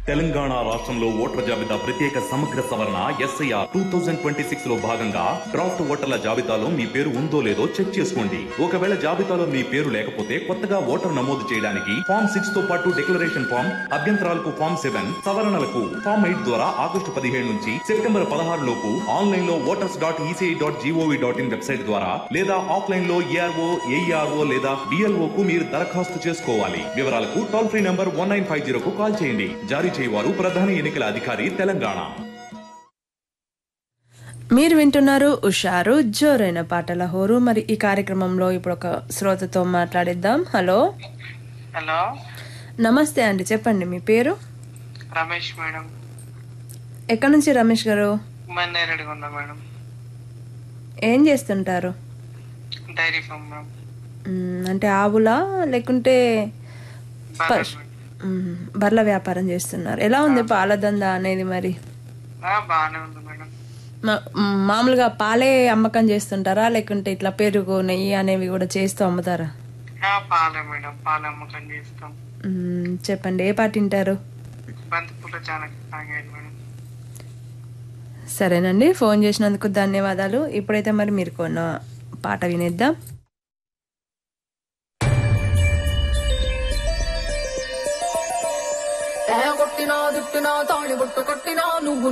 తెలంగాణ రాష్ట్రంలో ఓటర్ల జాబితా ప్రత్యేక సమగ్ర సవరణ SIR two thousand twenty six లో భాగంగా డ్రాఫ్ట్ ఓటర్ల జాబితాలో మీ పేరు ఉందో లేదో చెక్ చేసుకోండి ఒకవేళ జాబితాలో మీ పేరు లేకపోతే కొత్తగా ఓటర్ నమోదు చేయడానికి ఫామ్ సిక్స్ తో పాటు డిక్లరేషన్ ఫామ్ అభ్యంతరాలకు ఫామ్ సెవెన్ సవరణలకు ఫామ్ ఎయిట్ ద్వారా ఆగస్టు పదిహేడు నుంచి సెప్టెంబర్ పదహారు లోపు ఆన్లైన్ లో voters dot ECI dot gov dot in website ద్వారా లేదా ఆఫ్లైన్ లో ఏఆర్ఓ ఏఈఆర్ఓ లేదా బిఎల్ఓ కు మీరు దరఖాస్తు చేసుకోవాలి వివరాలకు toll free number one nine five zero కు కాల్ చేయండి జారీ చేయవారు ప్రధాన ఎన్నికల అధికారి తెలంగాణ మీరు వింటున్నారు ఉషారు జోరైన పాటల హోరు మరి ఈ కార్యక్రమంలో ఇప్పుడు ఒక శ్రోతతో మాట్లాడిద్దాం హలో హలో నమస్తే అండి చెప్పండి మీ పేరు రమేష్ మేడం ఎక్కడి నుంచి రమేష్ గారు మన్నేరెడ్డి ఉందా మేడం ఏం చేస్తుంటారు డైరీ ఫామ్ మేడం మ్, అంటే ఆవులా లేకుంటే బాగా పశు- మ్, బర్ల వ్యాపారం చేస్తున్నారు ఎలా ఉంది పాల దందా అనేది మరి ఆ, బాగానే ఉంది మేడం మా- మ్, మామూలుగా పాలే అమ్మకం చేస్తుంటారా లేకుంటే ఇట్లా పెరుగు నెయ్యి అనేవి కూడా చేస్తూ అమ్ముతారా ఆ, పాలే మేడం పాల అమ్మకం చేస్తాం మ్, చెప్పండి ఏ పాట వింటారు బంతిపూల చాలా తాగేది మేడం సరేనండి ఫోన్ చేసినందుకు ధన్యవాదాలు ఇప్పుడైతే మరి మీరు కొన్న పాట వినేద్దాం కొట్టినా దుట్టినా తాళి బొట్టు కొట్టినా నువ్వు